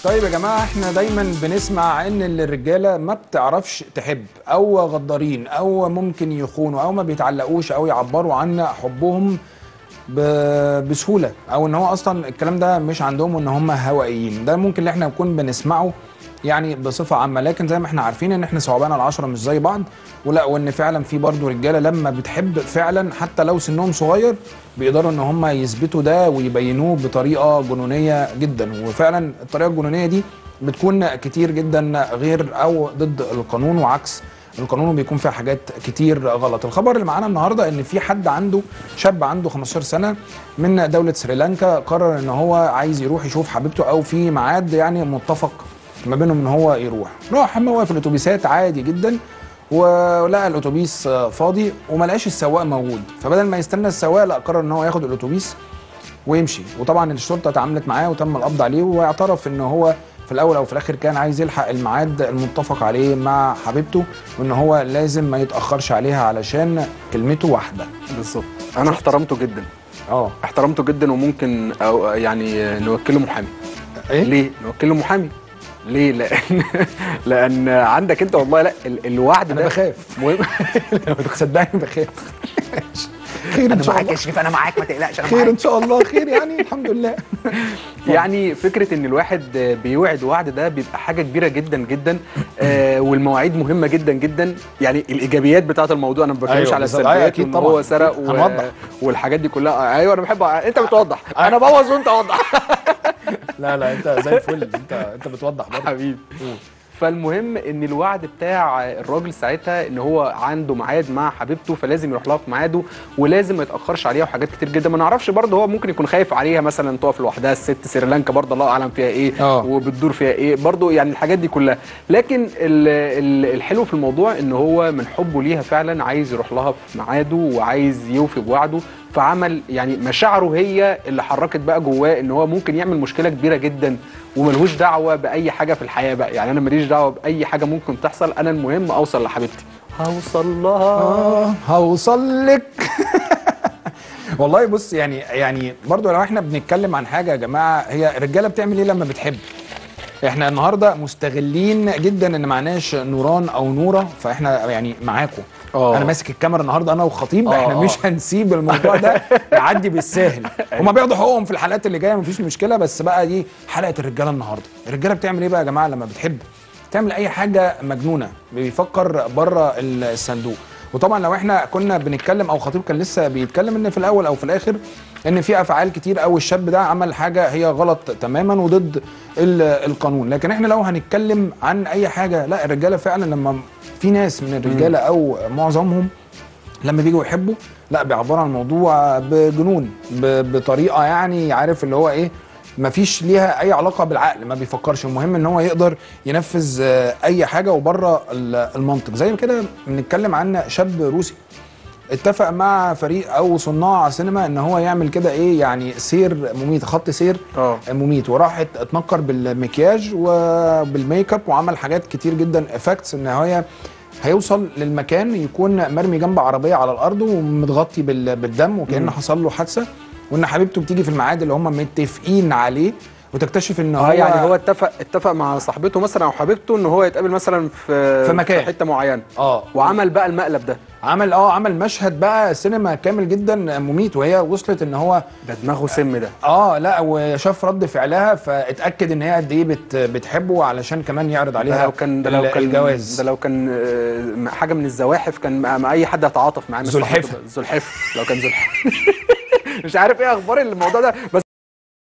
طيب يا جماعه احنا دايما بنسمع ان الرجاله ما بتعرفش تحب او غدارين او ممكن يخونوا او ما بيتعلقوش او يعبروا عن حبهم ب- بسهوله او ان هو اصلا الكلام ده مش عندهم وان هم هوائيين ده ممكن اللي احنا نكون بنسمعه يعني بصفه عامه لكن زي ما احنا عارفين ان احنا ثعبان العشره مش زي بعض ولا وان فعلا في برضه رجاله لما بتحب فعلا حتى لو سنهم صغير بيقدروا ان هم يثبتوا ده ويبينوه بطريقه جنونيه جدا وفعلا الطريقه الجنونيه دي بتكون كتير جدا غير او ضد القانون وعكس القانون بيكون فيها حاجات كتير غلط الخبر اللي معانا النهارده ان في حد عنده شاب عنده 15 سنه من دوله سريلانكا قرر ان هو عايز يروح يشوف حبيبته او في ميعاد يعني متفق ما بينهم ان هو يروح راح اما واقف الاتوبيسات عادي جدا ولقى الاتوبيس فاضي وما لقاش السواق موجود فبدل ما يستنى السواق لا قرر ان هو ياخد الاتوبيس ويمشي وطبعا الشرطه اتعاملت معاه وتم القبض عليه واعترف ان هو في الاول او في الاخر كان عايز يلحق الميعاد المتفق عليه مع حبيبته وان هو لازم ما يتاخرش عليها علشان كلمته واحده بالظبط انا احترمته جدا اه احترمته جدا وممكن أو يعني نوكله محامي ايه ليه نوكله محامي ليه لان لان عندك انت والله لا ال- الوعد انا ده بخاف مهم صدقني بخاف خير ان انا شاء معاك الله يا شريف انا معاك ما تقلقش انا خير معاك ان شاء الله خير يعني الحمد لله يعني فكره ان الواحد بيوعد وعد ده بيبقى حاجه كبيره جدا جدا آه والمواعيد مهمه جدا جدا يعني الايجابيات بتاعه الموضوع انا ما بتكلمش أيوة على بالظبط. السلبيات أيوة أكيد وان طبعاً. هو سرق و... هنوضح. والحاجات دي كلها ايوه انا بحب انت بتوضح انا بوظ وانت وضح لا لا انت زي الفل انت انت بتوضح برضه حبيبي فالمهم ان الوعد بتاع الراجل ساعتها ان هو عنده ميعاد مع حبيبته فلازم يروح لها في ميعاده ولازم ما يتاخرش عليها وحاجات كتير جدا ما نعرفش برضه هو ممكن يكون خايف عليها مثلا تقف لوحدها الست سريلانكا برضه الله اعلم فيها ايه آه. وبتدور فيها ايه برضه يعني الحاجات دي كلها لكن ال ال الحلو في الموضوع ان هو من حبه ليها فعلا عايز يروح لها في ميعاده وعايز يوفي بوعده فعمل يعني مشاعره هي اللي حركت بقى جواه ان هو ممكن يعمل مشكله كبيره جدا وملهوش دعوه باي حاجه في الحياه بقى يعني انا ماليش دعوه باي حاجه ممكن تحصل انا المهم اوصل لحبيبتي هوصل لها اه هوصل لك والله بص يعني يعني برضو لو احنا بنتكلم عن حاجه يا جماعه هي الرجاله بتعمل ايه لما بتحب احنا النهارده مستغلين جدا ان معناش نوران او نوره فاحنا يعني معاكم آه. انا ماسك الكاميرا النهارده انا وخطيب آه، احنا آه. مش هنسيب الموضوع ده يعدي بالساهل هما بياخدوا حقوقهم في الحلقات اللي جايه مفيش مشكله بس بقى دي حلقه الرجاله النهارده الرجاله بتعمل ايه بقى يا جماعه لما بتحب تعمل اي حاجه مجنونه بيفكر بره الصندوق وطبعا لو احنا كنا بنتكلم او خطيب كان لسه بيتكلم ان في الاول او في الاخر ان في افعال كتير او الشاب ده عمل حاجه هي غلط تماما وضد ال- القانون لكن احنا لو هنتكلم عن اي حاجه لا الرجاله فعلا لما في ناس من الرجاله او معظمهم لما بيجوا يحبوا لا بيعبروا عن الموضوع بجنون ب- بطريقه يعني عارف اللي هو ايه مفيش ليها اي علاقه بالعقل ما بيفكرش المهم ان هو يقدر ينفذ آه، اي حاجه وبره ال- المنطق زي كده بنتكلم عن شاب روسي اتفق مع فريق او صناع سينما ان هو يعمل كده ايه يعني سير مميت خط سير اه مميت وراح ات- اتنكر بالمكياج وبالميك اب وعمل حاجات كتير جدا افكتس ان هي هيوصل للمكان يكون مرمي جنب عربيه على الارض ومتغطي بال- بالدم وكان مم. حصل له حادثه وان حبيبته بتيجي في الميعاد اللي هم متفقين عليه وتكتشف ان هو اه يعني هو اتفق اتفق مع صاحبته مثلا او حبيبته ان هو يتقابل مثلا في في مكان. في حته معينه اه وعمل بقى المقلب ده عمل اه عمل مشهد بقى سينما كامل جدا مميت وهي وصلت ان هو ده دماغه سم ده اه لا وشاف رد فعلها فاتاكد ان هي قد ايه بت بتحبه علشان كمان يعرض ده عليها لو كان ده لو ال- كان الجواز ده لو كان آه، حاجه من الزواحف كان مع مع اي حد هيتعاطف معاه مش زلحفة. صاحبته بقى. زلحفه لو كان زلحفه مش عارف ايه اخبار الموضوع ده بس